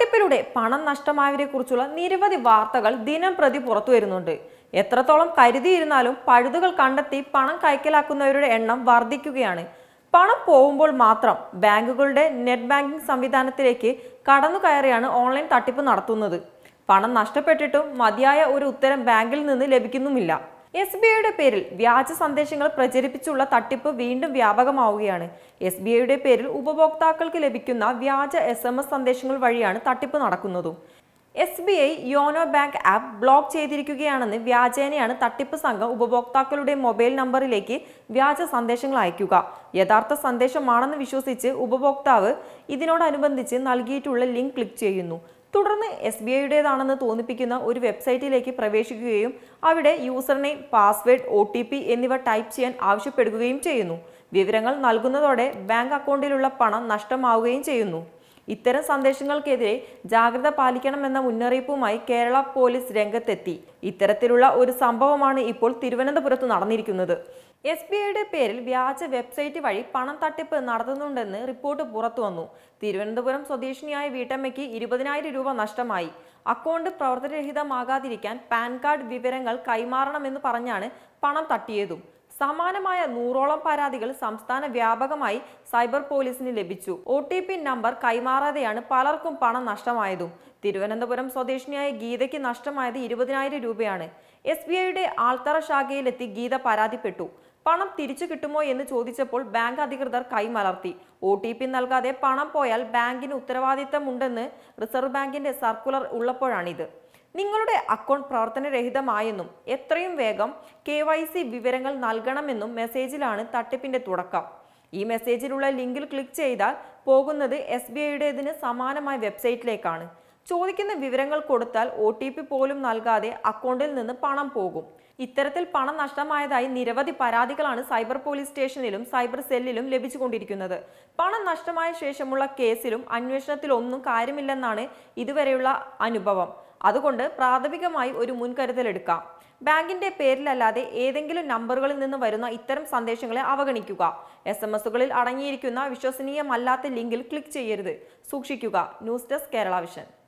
തട്ടിപ്പിലൂടെ പണം നഷ്ടമായവരെ കുറിച്ചുള്ള നിരവധി വാർത്തകൾ ദിനം പ്രതി പുറത്തു വരുന്നുണ്ട് എത്രത്തോളം കരുതിയിരുന്നാലും പഴുതുകൾ കണ്ടെത്തി പണം കൈക്കലാക്കുന്നവരുടെ എണ്ണം വർദ്ധിക്കുകയാണ് പണം പോകുമ്പോൾ മാത്രം ബാങ്കുകളുടെ നെറ്റ് ബാങ്കിംഗ് സംവിധാനത്തിലേക്ക് കടന്നു കയറിയാണ് ഓൺലൈൻ തട്ടിപ്പ് നടത്തുന്നത് പണം നഷ്ടപ്പെട്ടിട്ടും മതിയായ ഒരു ഉത്തരം ബാങ്കിൽ നിന്ന് ലഭിക്കുന്നുമില്ല എസ് ബി ഐയുടെ പേരിൽ വ്യാജ സന്ദേശങ്ങൾ പ്രചരിപ്പിച്ചുള്ള തട്ടിപ്പ് വീണ്ടും വ്യാപകമാവുകയാണ് എസ് ബി ഐയുടെ പേരിൽ ഉപഭോക്താക്കൾക്ക് ലഭിക്കുന്ന വ്യാജ എസ് എം എസ് സന്ദേശങ്ങൾ വഴിയാണ് തട്ടിപ്പ് നടക്കുന്നതും S B I YONO bank app block ചെയ്തിരിക്കുകയാണെന്ന് വ്യാജേനയാണ് തട്ടിപ്പ് സംഘം ഉപഭോക്താക്കളുടെ മൊബൈൽ നമ്പറിലേക്ക് വ്യാജ സന്ദേശങ്ങൾ അയക്കുക യഥാർത്ഥ സന്ദേശമാണെന്ന് വിശ്വസിച്ച് ഉപഭോക്താവ് ഇതിനോടനുബന്ധിച്ച് നൽകിയിട്ടുള്ള ലിങ്ക് ക്ലിക്ക് ചെയ്യുന്നു തുടർന്ന് എസ് ബി ഐയുടേതാണെന്ന് തോന്നിപ്പിക്കുന്ന ഒരു വെബ്സൈറ്റിലേക്ക് പ്രവേശിക്കുകയും അവിടെ user name password O T P എന്നിവ ടൈപ്പ് ചെയ്യാൻ ആവശ്യപ്പെടുകയും ചെയ്യുന്നു വിവരങ്ങൾ നൽകുന്നതോടെ ബാങ്ക് അക്കൗണ്ടിലുള്ള പണം നഷ്ടമാവുകയും ചെയ്യുന്നു ഇത്തരം സന്ദേശങ്ങൾക്കെതിരെ ജാഗ്രത പാലിക്കണമെന്ന മുന്നറിയിപ്പുമായി കേരള പോലീസ് രംഗത്തെത്തി ഇത്തരത്തിലുള്ള ഒരു സംഭവമാണ് ഇപ്പോൾ തിരുവനന്തപുരത്ത് നടന്നിരിക്കുന്നത് എസ് ബി ഐയുടെ പേരിൽ വ്യാജ വെബ്സൈറ്റ് വഴി പണം തട്ടിപ്പ് നടത്തുന്നുണ്ടെന്ന് റിപ്പോർട്ട് പുറത്തു വന്നു തിരുവനന്തപുരം സ്വദേശിനിയായ വീട്ടമ്മയ്ക്ക് ഇരുപതിനായിരം രൂപ നഷ്ടമായി അക്കൗണ്ട് പ്രവർത്തനരഹിതമാകാതിരിക്കാൻ പാൻ കാർഡ് വിവരങ്ങൾ കൈമാറണമെന്ന് പറഞ്ഞാണ് പണം തട്ടിയതും സമാനമായ നൂറോളം പരാതികൾ സംസ്ഥാന വ്യാപകമായി സൈബർ പോലീസിന് ലഭിച്ചു ഒ ടി പി നമ്പർ കൈമാറാതെയാണ് പലർക്കും പണം നഷ്ടമായതും തിരുവനന്തപുരം സ്വദേശിനിയായ ഗീതയ്ക്ക് നഷ്ടമായത് ഇരുപതിനായിരം രൂപയാണ് എസ് ബി ഐയുടെ ആൾത്തറ ശാഖയിലെത്തി ഗീത പരാതിപ്പെട്ടു പണം തിരിച്ചു കിട്ടുമോ എന്ന് ചോദിച്ചപ്പോൾ ബാങ്ക് അധികൃതർ കൈമലർത്തി ഒ ടി പി നൽകാതെ പണം പോയാൽ ബാങ്കിന് ഉത്തരവാദിത്തമുണ്ടെന്ന് റിസർവ് ബാങ്കിന്റെ സർക്കുലർ ഉള്ളപ്പോഴാണിത് നിങ്ങളുടെ അക്കൗണ്ട് പ്രവർത്തനരഹിതമായെന്നും എത്രയും വേഗം കെ വൈ സി വിവരങ്ങൾ നൽകണമെന്നും മെസ്സേജിലാണ് തട്ടിപ്പിന്റെ തുടക്കം ഈ മെസ്സേജിലുള്ള ലിങ്കിൽ ക്ലിക്ക് ചെയ്താൽ പോകുന്നത് എസ് ബി ഐയുടേതിന് സമാനമായ വെബ്സൈറ്റിലേക്കാണ് ചോദിക്കുന്ന വിവരങ്ങൾ കൊടുത്താൽ ഒ ടി പി പോലും നൽകാതെ അക്കൗണ്ടിൽ നിന്ന് പണം പോകും ഇത്തരത്തിൽ പണം നഷ്ടമായതായി നിരവധി പരാതികളാണ് സൈബർ പോലീസ് സ്റ്റേഷനിലും സൈബർ സെല്ലിലും ലഭിച്ചുകൊണ്ടിരിക്കുന്നത് പണം നഷ്ടമായ ശേഷമുള്ള കേസിലും അന്വേഷണത്തിലൊന്നും കാര്യമില്ലെന്നാണ് ഇതുവരെയുള്ള അനുഭവം അതുകൊണ്ട് പ്രാഥമികമായി ഒരു മുൻകരുതൽ എടുക്കാം ബാങ്കിന്റെ പേരിലല്ലാതെ ഏതെങ്കിലും നമ്പറുകളിൽ നിന്ന് വരുന്ന ഇത്തരം സന്ദേശങ്ങളെ അവഗണിക്കുക എസ് എം എസുകളിൽ അടങ്ങിയിരിക്കുന്ന വിശ്വസനീയമല്ലാത്ത ലിങ്കിൽ ക്ലിക്ക് ചെയ്യരുത് സൂക്ഷിക്കുക ന്യൂസ് ഡെസ്ക് കേരള വിഷൻ